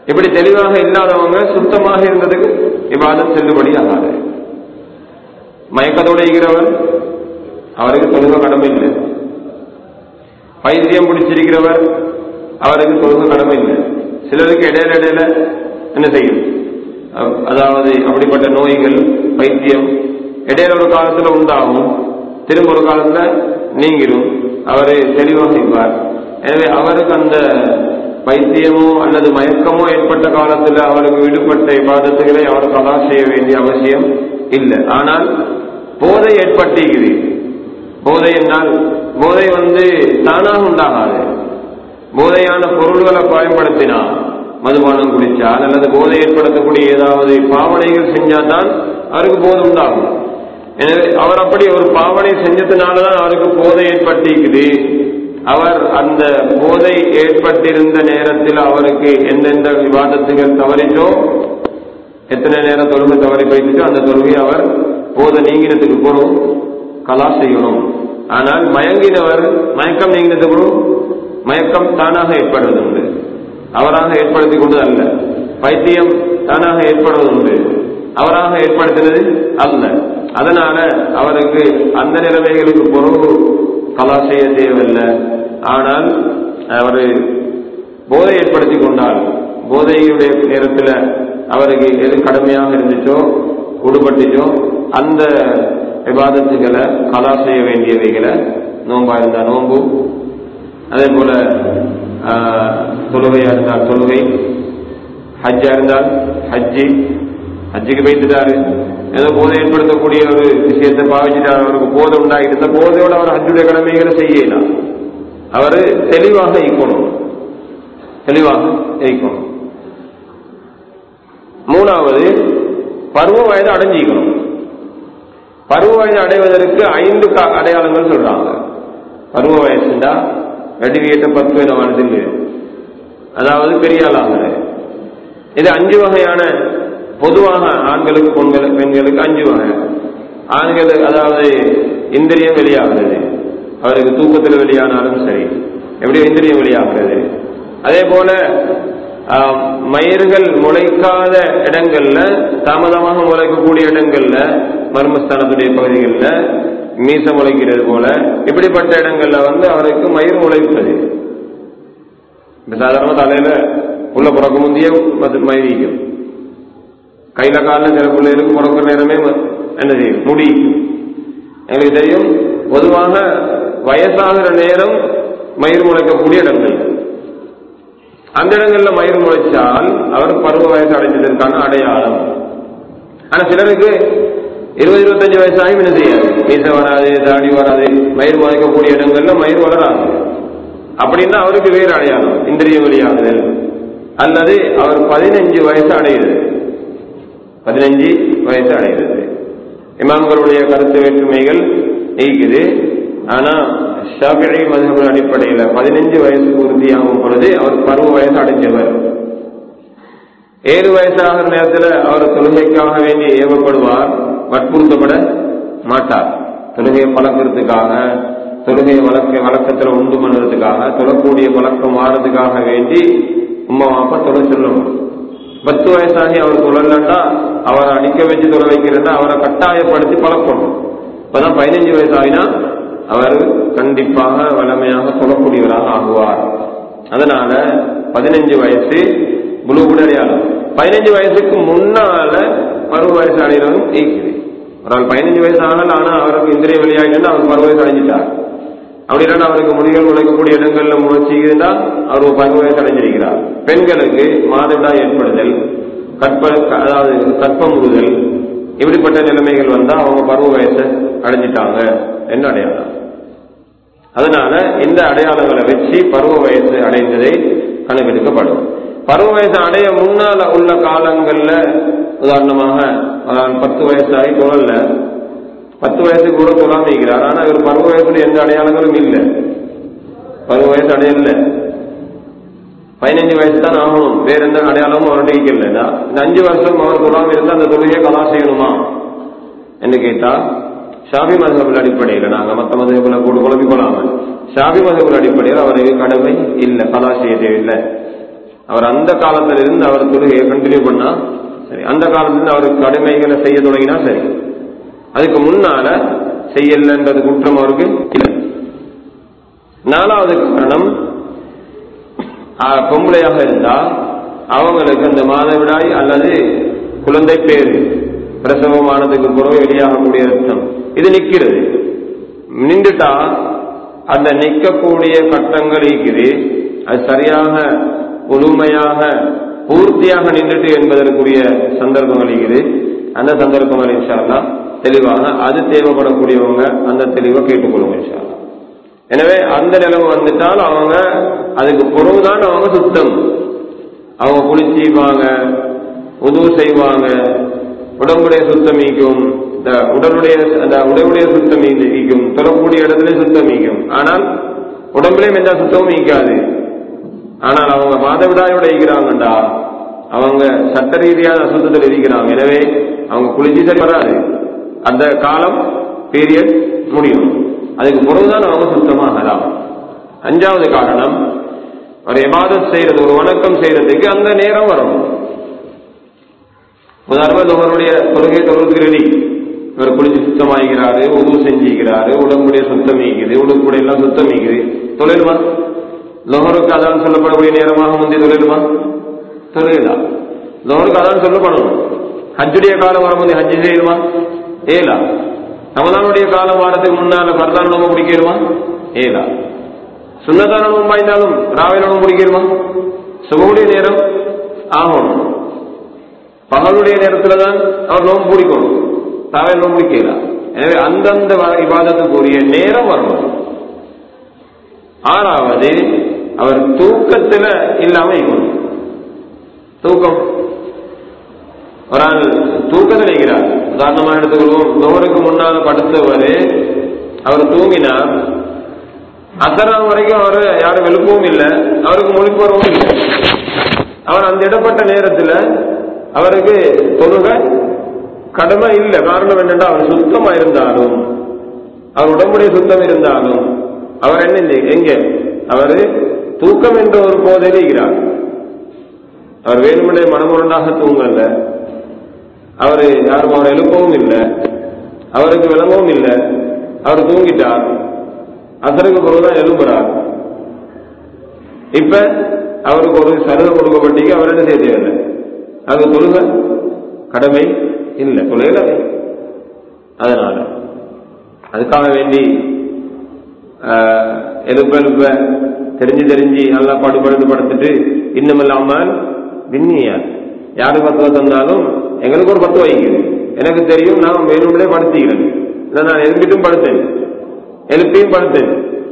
இப்படி தெளிவாக இல்லாதவங்க சுத்தமாக இருந்ததுக்கு இவ்வாதம் செல்லுபடி ஆகாது மயக்கத்தோட இருக்கிறவர் அவருக்கு தொழுக கடமை இல்லை பைத்தியம் பிடிச்சிருக்கிறவர் அவருக்கு தொழுக கடமை இல்லை சிலருக்கு இடையில இடையில என்ன செய்யும் அ- அதாவது அப்படிப்பட்ட நோய்கள் பைத்தியம் இடையில ஒரு காலத்துல உண்டாகும் திரும்ப ஒரு காலத்துல நீங்கிடும் அவரு தெளிவாக இருப்பார் எனவே அவருக்கு அந்த பைத்தியமோ அல்லது மயக்கமோ ஏற்பட்ட காலத்துல அவருக்கு விடுபட்ட இபாதத்துகளை அவர் கலா செய்ய வேண்டிய அவசியம் இல்லை ஆனால் போதை ஏற்பட்டிருக்குது போதை என்றால் போதை வந்து தானாக உண்டாகாது போதையான பொருள்களை பயன்படுத்தினா மதுபானம் குடிச்சால் அல்லது போதை ஏற்படுத்தக்கூடிய ஏதாவது பாவனைகள் செஞ்சாதான் அவருக்கு போதை உண்டாகும் எனவே அவர் அப்படி ஒரு பாவனை செஞ்சதுனாலதான் அவருக்கு போதை ஏற்பட்டிருக்குது அவர் அந்த போதை ஏற்பட்டிருந்த நேரத்தில் அவருக்கு எந்தெந்த விவாதத்துகள் தவறிச்சோ எத்தனை நேரம் தொழுகை தவறி போயிட்டு அந்த தொழுகை அவர் போதை நீங்கினதுக்கு போறோம் கலா செய்யணும் ஆனால் மயங்கினவர் மயக்கம் நீங்கினதுக்கு போறோம் மயக்கம் தானாக ஏற்படுவது உண்டு அவராக ஏற்படுத்திக் கொண்டது அல்ல பைத்தியம் தானாக ஏற்படுவது உண்டு அவராக ஏற்படுத்தினது அல்ல அதனால அவருக்கு அந்த நிலைமைகளுக்கு பொறுப்பு கலா செய்ய தேவையில்லை ஆனால் அவர் போதை ஏற்படுத்தி கொண்டால் போதையுடைய நேரத்தில் அவருக்கு எது கடமையாக இருந்துச்சோ உடுபட்டுச்சோ அந்த விவாதத்துகளை கலா செய்ய வேண்டியவைகளை நோன்பா இருந்தா நோன்பு அதே போல ஆஹ், தொழுகையா இருந்தால் தொழுகை ஹஜ்ஜா இருந்தால் ஹஜ்ஜி ஹஜ்ஜுக்கு வைத்துட்டாரு ஏதோ போதை ஏற்படுத்தக்கூடிய ஒரு விஷயத்தை பாவிச்சுட்டார் அவருக்கு போதை உண்டாகிட்டு இருந்தா போதையோட அவர் ஹஜ்ஜுடைய கடமைகளை செய்யலாம் அவர் தெளிவாக ஈக்கணும் தெளிவாக ஈக்கணும் மூணாவது பருவ வயது அடைஞ்சிக்கணும் பருவ வயது அடைவதற்கு ஐந்து கா- அடையாளங்கள் சொல்றாங்க பருவ வயசுண்டா வெடிவியட்ட பத்து விதமானது இல்லை அதாவது பெரிய ஆளாகிறது இது அஞ்சு வகையான பொதுவாக ஆண்களுக்கு பெண்களுக்கு பெண்களுக்கு அஞ்சு வகை ஆண்கள் அதாவது இந்திரியம் வெளியாகிறது அவருக்கு தூக்கத்தில் வெளியானாலும் சரி எப்படி இந்திரியம் வெளியாகிறது அதே போல ஆம், மயிர்கள் முளைக்காத இடங்கள்ல தாமதமாக முளைக்கக்கூடிய இடங்கள்ல மர்மஸ்தானத்துடைய பகுதிகளில் மீச முளைக்கிறது போல இப்படிப்பட்ட இடங்கள்ல வந்து அவருக்கு மயிர் முளைப்பது இப்ப சாதாரண தலையில உள்ள பிறக்க முந்தைய மது- மயிரிக்கும் கையில காலில் சில பிள்ளைகளுக்கு பிறக்கிற நேரமே ம- என்ன செய்யும் முடிக்கும் எங்களுக்கு தெரியும் பொதுவாக வயசாகிற நேரம் மயிர் முளைக்கக்கூடிய இடங்கள் அந்த இடங்கள்ல மயிர் முளைச்சால் அவர் பருவ வயசு அடைஞ்சதற்கான அடையாளம் ஆனா சிலருக்கு இருபது இருபத்தஞ்சு வயசாகும் என்ன செய்யாது மீச வராது தாடி வராது மயிர் முளைக்கக்கூடிய இடங்கள்ல மயிர் வளராது அப்படின்னா அவருக்கு வேறு அடையாளம் இந்திரிய வெளியாகுதல் அல்லது அவர் பதினஞ்சு வயசு அடைகிறது பதினஞ்சு வயசு அடைகிறது இமாம்களுடைய கருத்து வேற்றுமைகள் நீக்குது ஆனா ஷாஃபிஈ மதுகள் அடிப்படையில் பதினஞ்சு வயசு பூர்த்தியாகும் பொழுது அவர் பருவ வயசு அடைஞ்சவர் ஏழு வயசாகிற நேரத்தில் அவர் தொழுகைக்காக வேண்டி ஏவப்படுவார் வற்புறுத்தப்பட மாட்டார் தொழுகையை பழக்கிறதுக்காக தொழுகையை வழக்க வழக்கத்தில் உண்டு பண்ணுறதுக்காக தொழக்கூடிய பழக்கம் மாறதுக்காக வேண்டி உம்மா அப்பா தொலை சொல்லணும் பத்து வயசாகி அவர் தொழலன்னா அவரை அடிக்க வச்சு தொலை வைக்கிறேன்னா அவரை கட்டாயப்படுத்தி பழக்கணும் இப்பதான் பதினஞ்சு வயசாகினா அவர் கண்டிப்பாக வளமையாக தொழக்கூடியவராக ஆகுவார் அதனால பதினஞ்சு வயசு புலூகுட அடையாளம் பதினஞ்சு வயசுக்கு முன்னால பருவ வயசு அடைகிறவங்க ஈக்குது ஒரு ஆள் பதினஞ்சு வயசு ஆனால் ஆனா அவருக்கு இந்திரிய வெளியாகிட்டு அவர் பருவ வயசு அடைஞ்சிட்டார் அப்படி இல்லைன்னா அவருக்கு முடிகள் உழைக்கக்கூடிய இடங்கள்ல முயற்சி இருந்தால் அவர் ஒரு பருவ வயசு அடைஞ்சிருக்கிறார் பெண்களுக்கு மாதவிடாய் ஏற்படுதல் கற்ப அதாவது கற்பமுறுதல் இப்படிப்பட்ட நிலைமைகள் வந்தா அவங்க பருவ வயசை அடைஞ்சிட்டாங்க என்ன அடையாளம் அதனால இந்த அடையாளங்களை வச்சு பருவ வயசு அடைந்ததை கணக்கெடுக்கப்படும் பருவ வயசு அடைய முன்னால உள்ள காலங்கள்ல உதாரணமாக அஹ், பத்து வயசாகி தொழல்ல பத்து வயசுக்கு கூட தொழாம இருக்கிறார் ஆனா இவர் பருவ வயசுல எந்த அடையாளங்களும் இல்லை பருவ வயசு அடையல பதினஞ்சு வயசு தான் ஆகணும் வேற எந்த அடையாளமும் அவர்கிட்ட இல்லைன்னா இந்த அஞ்சு வருஷம் அவர் தொழாம இருந்தா அந்த தொழுகையை கலா செய்யணுமா என்று கேட்டா ஷாபி மதகுல அடிப்படையில் நாங்க மத்த மதகுல கூட குழப்பி கொள்ளாமல் ஷாபி மதகுல அடிப்படையில் அவருக்கு கடமை இல்லை கலா செய்ய தேவையில்லை அவர் அந்த காலத்துல இருந்து அவர் தொழுகையை கண்டினியூ பண்ணா சரி அந்த காலத்துல இருந்து அவருக்கு கடமைகளை செய்ய தொடங்கினா சரி அதுக்கு முன்னால செய்யலன்றது குற்றம் அவருக்கு இல்லை நாலாவது காரணம் ஆஹ், பொம்பளையாக இருந்தா அவங்களுக்கு அந்த மாதவிடாய் அல்லது குழந்தை பேரு பிரசவமானதுக்கு பிறகு வெளியாகக்கூடிய ரத்தம் இது நிக்கிறது நின்றுட்டா அந்த நிற்கக்கூடிய கட்டங்கள் இருக்குது அது சரியாக முழுமையாக பூர்த்தியாக நின்றுட்டு என்பதற்குரிய சந்தர்ப்பங்கள் இருக்குது அந்த சந்தர்ப்பங்கள் இன்ஷால்லா தெளிவாக அது தேவைப்படக்கூடியவங்க அந்த தெளிவை கேட்டுக்கொள்ளுங்க இன்ஷால்லா எனவே அந்த நிலைமை வந்துட்டால் அவங்க அதுக்கு பொருள்தான் அவங்க சுத்தம் அவங்க குளிச்சுப்பாங்க உதவு செய்வாங்க உடம்புடைய சுத்தம் ஈக்கும் இந்த உடலுடைய அந்த உடலுடைய சுத்தம் ஈக்கும் தொழக்கூடிய இடத்துல சுத்தம் ஈக்கும் ஆனால் உடம்புலையும் எந்த சுத்தமும் ஈக்காது ஆனால் அவங்க மாதவிடாயோட ஈக்கிறாங்கண்டா அவங்க சட்ட ரீதியான அசுத்தத்தில் இருக்கிறாங்க எனவே அவங்க குளிச்சு சரி வராது அந்த காலம் பீரியட் முடியும் அதுக்கு பிறகுதான் அவங்க சுத்தமாகலாம் அஞ்சாவது காரணம் ஒரு எபாதத் செய்யறது ஒரு வணக்கம் செய்யறதுக்கு அந்த நேரம் வரும் உதாரணம் அவருடைய தொழுகை தொழுது ரெடி இவர் குளிச்சு சுத்தமாகிறாரு உது செஞ்சுக்கிறாரு உடம்புடைய சுத்தம் ஈக்குது உடம்புடைய எல்லாம் சுத்தம் ஈக்குது தொழிலுமா லோகருக்கு அதான் சொல்லப்படக்கூடிய நேரமாக முந்தைய தொழிலுமா தொழிலா லோகருக்கு அதான் சொல்லப்படணும் ஹஜ்ஜுடைய காலம் வரும்போது ஹஜ்ஜு செய்யணுமா ஏலா ரமதானுடைய காலம் வாரத்துக்கு முன்னால பரதான நோம்பு பிடிக்கணுமா ஏலா சுண்ணதான நோம்பு வாய்ந்தாலும் ராவையில நோம்பு பிடிக்கணுமா சுகமுடைய நேரம் ஆகணும் பகலுடைய நேரத்துல தான் அவர் நோம்பு பிடிக்கணும் ராவையில் நோம்பு பிடிக்கலாம் எனவே அந்தந்த விவாதத்துக்குரிய நேரம் வரணும் ஆறாவது அவர் தூக்கத்துல இல்லாம இருக்கணும் தூக்கம் ஒரு ஆள் தூக்கத்தில் இருக்கிறார் உதாரணமா எடுத்துக்கொள்வோம் நோருக்கு முன்னால் படுத்தவர் அவர் தூங்கினார் அசரம் வரைக்கும் அவர் யாரும் எழுப்பவும் இல்லை அவருக்கு முழிப்பு வரவும் இல்லை அவர் அந்த இடப்பட்ட நேரத்தில் அவருக்கு தொழுக கடமை இல்லை காரணம் என்னென்னா அவர் சுத்தமா இருந்தாலும் அவர் உடம்புடைய சுத்தம் இருந்தாலும் அவர் என்ன இல்லை எங்க அவர் தூக்கம் என்ற ஒரு போதையில் இருக்கிறார் அவர் வேணுமனே மனமுரண்டாக தூங்கல அவர் யாரும் அவரை எழுப்பவும் இல்லை அவருக்கு விளங்கவும் இல்லை அவர் தூங்கிட்டார் அசருக்கு பிறகுதான் எழுப்புறார் இப்ப அவருக்கு ஒரு சலுகை கொடுக்கப்பட்டீங்க அவர் என்ன செய்ய தேவையில்லை அது தொழுக கடமை இல்லை தொழுகல அதனால அதுக்காக வேண்டி எழுப்ப எழுப்ப தெரிஞ்சு தெரிஞ்சு நல்லா படுபடுத்து படுத்துட்டு இன்னும் இல்லாமல் விண்ணியார் யாரு பத்துவ தந்தாலும் எங்களுக்கு ஒரு பத்து வைக்குது எனக்கு தெரியும் நான் வேணும்னே படுத்திக்கிறேன் இல்லை நான் எழுப்பிட்டும் படுத்தேன் எழுப்பியும் படுத்தேன்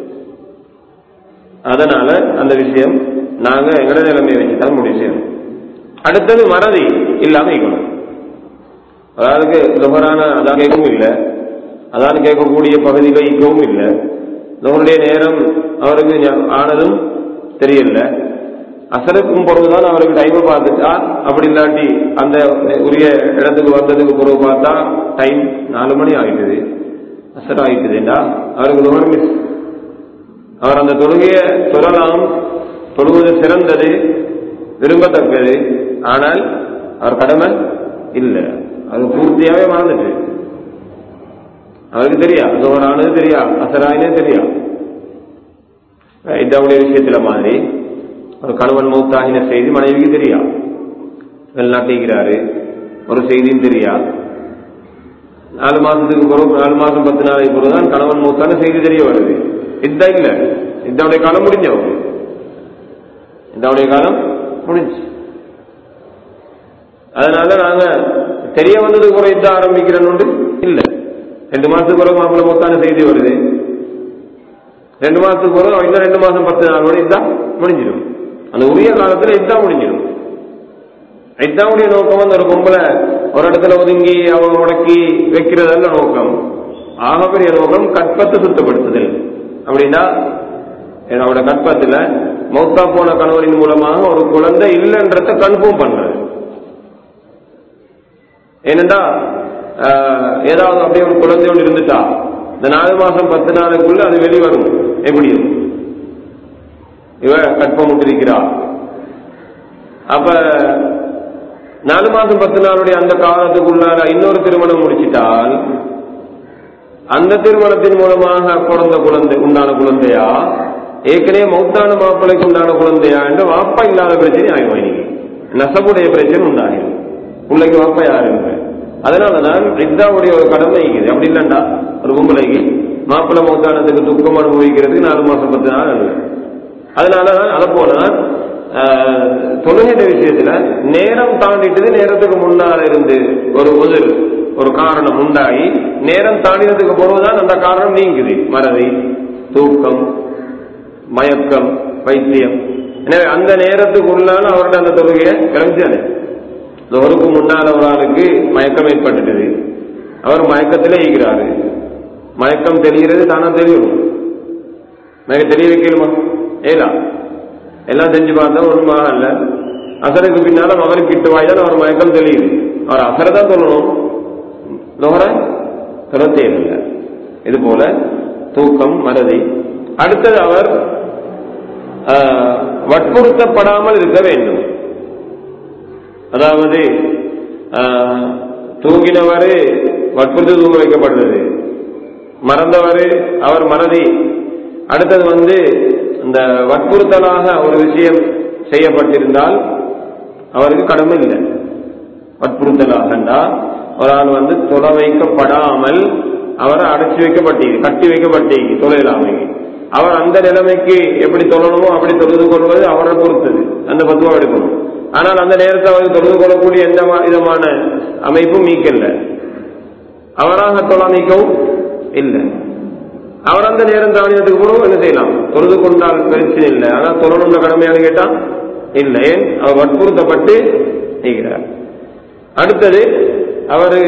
அதனால அந்த விஷயம் நாங்க எங்கட நிலைமையை வச்சுதான் முடிவு செய்யணும் அடுத்தது மறதி இல்லாம இருக்கணும் அதாவது லுகரான அதான் கேட்கவும் இல்லை அதான் கேட்கக்கூடிய பகுதியில் இருக்கவும் இல்லை லுகருடைய நேரம் அவருக்கு ஞா- ஆனதும் தெரியல அசலுக்கும் பொழுதுதான் அவருக்கு டைமை பார்த்துட்டா அப்படி இல்லாட்டி அந்த உரிய இடத்துக்கு வந்ததுக்கு பிறகு பார்த்தா டைம் நாலு மணி ஆயிட்டுது அசர் ஆயிட்டுதுண்டா அவருக்கு லுகர் மிஸ் அவர் அந்த தொழுகையை சொல்லலாம் தொழுவது சிறந்தது விரும்பத்தக்கது ஆனால் அவர் கடமை இல்லை அது பூர்த்தியாவே மறந்துட்டு அவருக்கு தெரியா அது ஆனது தெரியா அசராயினே தெரியா இதனுடைய விஷயத்துல மாதிரி ஒரு கணவன் மூத்தாகின செய்தி மனைவிக்கு தெரியா வெளிநாட்டிக்கிறாரு ஒரு செய்தியும் தெரியா நாலு மாசத்துக்கு பிறகு நாலு மாசம் பத்து நாளைக்கு பிறகு தான் கணவன் மூத்தான செய்தி தெரிய வருது இதா இல்ல இதனுடைய காலம் முடிஞ்சவங்க இதனுடைய காலம் முடிஞ்சு அதனால நாங்க தெரிய வந்ததுக்கு பிறகு இதான் ஆரம்பிக்கிறோன்னு இல்ல ரெண்டு மாசத்துக்கு பிறகு மாப்பிள்ள மொத்தான செய்தி வருது ரெண்டு மாசத்துக்கு பிறகு இன்னும் ரெண்டு மாசம் பத்து நாள் வரை இதான் முடிஞ்சிடும் அந்த உரிய காலத்துல இதான் முடிஞ்சிடும் இதாவுடைய நோக்கம் வந்து ஒரு பொம்பளை ஒரு இடத்துல ஒதுங்கி அவங்க முடக்கி வைக்கிறதல்ல நோக்கம் ஆகப்பெரிய நோக்கம் கற்பத்தை சுத்தப்படுத்துதல் அப்படின்னா அவனோட கற்பத்துல மௌத்தா போன கணவரின் மூலமாக ஒரு குழந்தை இல்லைன்றத கன்ஃபார்ம் பண்றது ஏனென்றா ஆஹ், ஏதாவது அப்படியே ஒரு குழந்தையோடு இருந்துட்டா இந்த நாலு மாசம் பத்து நாளுக்குள்ள அது வெளிவரும் எப்படியும் இவ கற்பம் விட்டிருக்கிறா அப்ப நாலு மாசம் பத்து நாளுடைய அந்த காலத்துக்குள்ளார இன்னொரு திருமணம் முடிச்சிட்டால் அந்த திருமணத்தின் மூலமாக பிறந்த குழந்தை உண்டான குழந்தையா ஏற்கனவே மௌத்தான மாப்பிள்ளைக்கு உண்டான குழந்தையா என்று வாப்பா இல்லாத பிரச்சனை ஆகும் இன்னைக்கு நசபுடைய பிரச்சனை உண்டாகிடும் பிள்ளைக்கு வாப்பா யாரு இல்லை அதனாலதான் இதாவுடைய ஒரு கடமை இருக்குது அப்படி இல்லைண்டா ஒரு பொம்பளைக்கு மாப்பிள்ளை மௌத்தானத்துக்கு துக்கம் அனுபவிக்கிறதுக்கு நாலு மாசம் பத்து நாள் இல்லை அதனாலதான் அதை போலதான் தொழுகிற விஷயத்துல நேரம் தாண்டிட்டது நேரத்துக்கு முன்னால இருந்து ஒரு உதிர் ஒரு காரணம் உண்டாகி நேரம் தாண்டினதுக்கு போறதுதான் அந்த காரணம் நீங்குது மறதி தூக்கம் மயக்கம் வைத்தியம் எனவே அந்த நேரத்துக்கு உள்ளால அவரோட அந்த தொழுகையை கிளம்பிச்சாரு லோருக்கு முன்னால் ஒரு ஆளுக்கு மயக்கம் ஏற்பட்டுட்டது அவர் மயக்கத்திலே ஈகிறாரு மயக்கம் தெரிகிறது தானா தெரியும் மயக்கம் தெரிய வைக்கலுமா ஏலா எல்லாம் செஞ்சு பார்த்தா ஒன்றும் ஆகல அசருக்கு பின்னால மகனுக்கு கிட்டு வாய்தான் அவர் மயக்கம் தெரியுது அவர் அசரை தான் சொல்லணும் லோகர சொல்ல தேவையில்லை இது போல தூக்கம் மறதி அடுத்தது அவர் வற்புறுத்தப்படாமல் இருக்க வேண்டும் அதாவது தூங்கினவர் வற்புறுத்தி தூங்க வைக்கப்படுறது மறந்தவர் அவர் மறதி அடுத்தது வந்து இந்த வற்புறுத்தலாக ஒரு விஷயம் செய்யப்பட்டிருந்தால் அவருக்கு கடமை இல்லை வற்புறுத்தலாகண்டா ஒரு ஆள் வந்து தொலை வைக்கப்படாமல் அவரை அடைச்சி வைக்கப்பட்டீங்க கட்டி வைக்கப்பட்டீங்க தொழிலாமை அவர் அந்த நிலைமைக்கு எப்படி தொழணுமோ அப்படி தொழுது கொள்வது அவரை பொறுத்தது அந்த பத்துவா எடுக்கணும் ஆனால் அந்த நேரத்தில் அவருக்கு தொழுது கொள்ளக்கூடிய எந்த விதமான அமைப்பும் மீக்கல்ல அவராக தொழாமிக்கவும் இல்லை அவர் அந்த நேரம் தானியத்துக்கு கூட என்ன செய்யலாம் தொழுது கொண்டால் பிரச்சனை இல்லை ஆனால் தொழணும்னு கடமையான கேட்டா இல்லை ஏன் அவர் வற்புறுத்தப்பட்டு செய்கிறார் அடுத்தது அவரு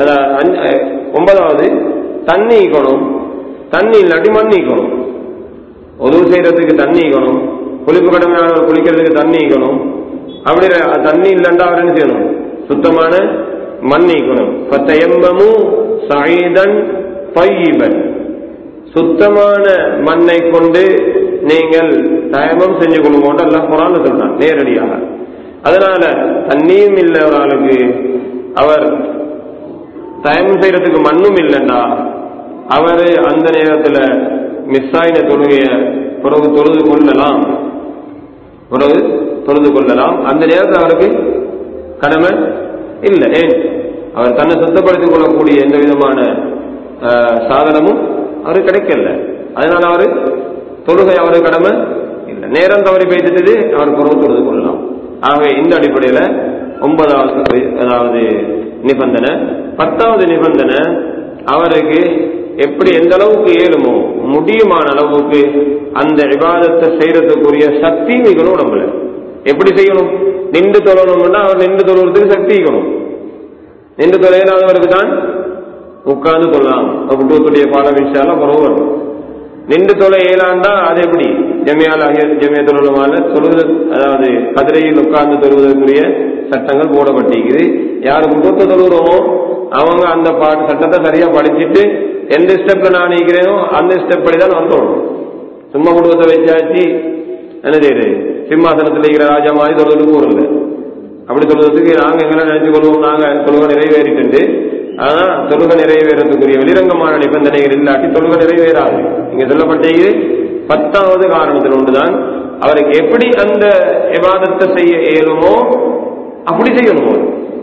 ஒன்பதாவது தண்ணி ஈக்கணும் தண்ணி இல்லாட்டி மண் ஈக்கணும் உதவு செய்யறதுக்கு தண்ணி ஈக்கணும் குளிப்பு கடமையானவர் குளிக்கிறதுக்கு தண்ணி ஈக்கணும் அப்படி தண்ணி இல்லைண்டா அவர் என்ன செய்யணும் சுத்தமான மண் ஈக்கணும் பத்தயம்பமும் சாயுதன் பையீபன் சுத்தமான மண்ணை கொண்டு நீங்கள் தயமம் செஞ்சு கொள்ளும்போது எல்லாம் குரான் சொல்றான் நேரடியாக அதனால தண்ணியும் இல்லை ஒரு ஆளுக்கு அவர் தயமம் செய்யறதுக்கு மண்ணும் இல்லைண்டா அவரு அந்த நேரத்துல மிஸ் ஆயின தொழுகைய பிறகு தொழுது கொள்ளலாம் பிறகு தொழுது கொள்ளலாம் அந்த நேரத்தில் அவருக்கு கடமை இல்லை ஏன் அவர் தன்னை சுத்தப்படுத்திக் கொள்ளக்கூடிய எந்த விதமான சாதனமும் அவருக்கு கிடைக்கல அதனால அவரு தொழுகை அவரு கடமை இல்லை நேரம் தவறி பேசிட்டது அவர் பிறகு தொழுது கொள்ளலாம் ஆகவே இந்த அடிப்படையில ஒன்பதாவது அதாவது நிபந்தனை பத்தாவது நிபந்தனை அவருக்கு எப்படி எந்த அளவுக்கு இயலுமோ முடியுமான அளவுக்கு அந்த விவாதத்தை செய்யறதுக்குரிய சக்தி மிகணும் உடம்புல எப்படி செய்யணும் நின்று தொழணும்னா அவர் நின்று தொழுறதுக்கு சக்தி இருக்கணும் நின்று தொலைலாதவருக்கு தான் உட்கார்ந்து கொள்ளலாம் குட்டுவத்துடைய பாடம் விஷயம் குறவு வரும் நின்று தொலை ஏழாண்டா அது எப்படி ஜமியால் ஜமிய தொழுமால தொழுது அதாவது கதிரையில் உட்கார்ந்து தொழுவதற்குரிய சட்டங்கள் போடப்பட்டிருக்குது யாரு குற்றத்தை தொழுகிறோமோ அவங்க அந்த பாட்டு சட்டத்தை சரியா படிச்சுட்டு எந்த ஸ்டெப்ல நான் நிற்கிறேனோ அந்த ஸ்டெப் படி தான் வந்தோம் சும்மா குடும்பத்தை வச்சாச்சு என்ன செய்யுது சிம்மாசனத்தில் இருக்கிற ராஜா மாதிரி தொழுது போறல அப்படி சொல்றதுக்கு நாங்க எங்களை நினைச்சு கொள்வோம் நாங்க தொழுகை நிறைவேறிட்டு ஆனா தொழுகை நிறைவேறதுக்குரிய வெளிரங்கமான நிபந்தனைகள் இல்லாட்டி தொழுகை நிறைவேறாது இங்க சொல்லப்பட்டது பத்தாவது காரணத்தில் ஒன்றுதான் அவருக்கு எப்படி அந்த விவாதத்தை செய்ய இயலுமோ அப்படி செய்யணும்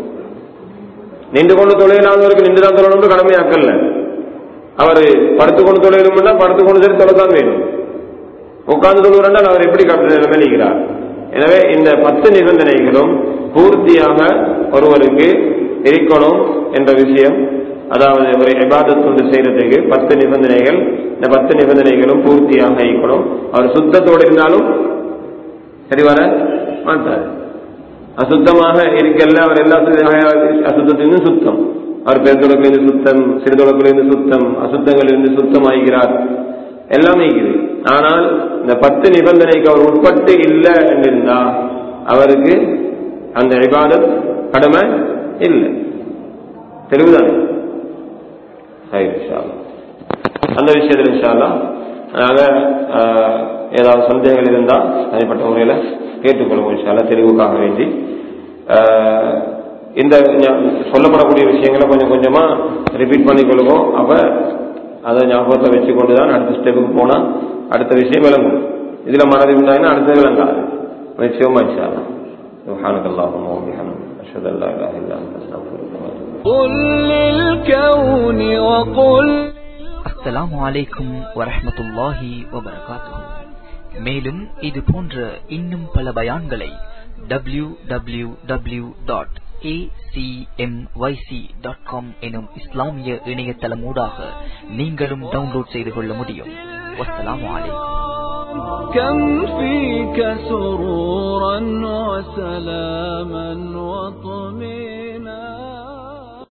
நின்று கொண்டு தொழிலாளர்களுக்கு நின்று தான் தொழணும் கடமையாக்கல்ல அவர் படுத்து கொண்டு தொழிலும்னா படுத்து கொண்டு சரி தொலைதான் வேணும் உட்கார்ந்து தொழுகிறால் அவர் எப்படி நிலைமைகிறார் எனவே இந்த பத்து நிபந்தனைகளும் பூர்த்தியாக ஒருவருக்கு இருக்கணும் என்ற விஷயம் அதாவது ஒரு எபாதத் கொண்டு செய்யறதுக்கு பத்து நிபந்தனைகள் இந்த பத்து நிபந்தனைகளும் பூர்த்தியாக இருக்கணும் அவர் சுத்தத்தோடு இருந்தாலும் சரி வர மாட்டார் அசுத்தமாக இருக்கல்ல அவர் எல்லா அசுத்தத்திலிருந்து சுத்தம் அவர் பெருந்தொடக்கிலிருந்து சுத்தம் சிறுதொடக்கிலிருந்து சுத்தம் அசுத்தங்களிலிருந்து சுத்தமாகிறார் எல்லாமே இருக்குது ஆனால் இந்த பத்து நிபந்தனைக்கு அவர் உட்பட்டு இல்லை என்றிருந்தா அவருக்கு அந்த இபாதத் கடமை இல்லை தெளிவுதானே சரி இன்ஷா அல்லாஹ். அந்த விஷயத்தில் இன்ஷா அல்லாஹ் நாங்க ஆஹ், ஏதாவது சந்தேகங்கள் இருந்தால் தனிப்பட்ட முறையில் கேட்டுக்கொள்வோம் இன்ஷால்லா தெளிவுக்காக வேண்டி ஆஹ், இந்த ஞா- சொல்லப்படக்கூடிய விஷயங்களை கொஞ்சம் கொஞ்சமா ரிப்பீட் பண்ணிக்கொள்வோம் அப்ப அதை ஞாபகத்தை வச்சு கொண்டு தான் அடுத்த ஸ்டெப்புக்கு போனா அடுத்த விஷயம் விளங்கும் இதுல மனது உண்டாயினா அடுத்தது விளங்காது நிச்சயமா இன்ஷால்லா سبحانك اللهم وبحمدك أشهد أن لا إله إلا أنت أستغفرك وأتوب إليك قل للكون وقل அஸ்ஸலாமு அலைக்கும் வரஹ்மத்துல்லாஹி வபரகாத்துஹு மேலும் இது போன்ற இன்னும் பல பயான்களை W W W dot dot com எனும் இஸ்லாமிய இணையதளமூடாக நீங்களும் டவுன்லோட் செய்து கொள்ள முடியும் வஸ்ஸலாமு அலைக்கும் كم فيك سرورا وسلاما وطمئنا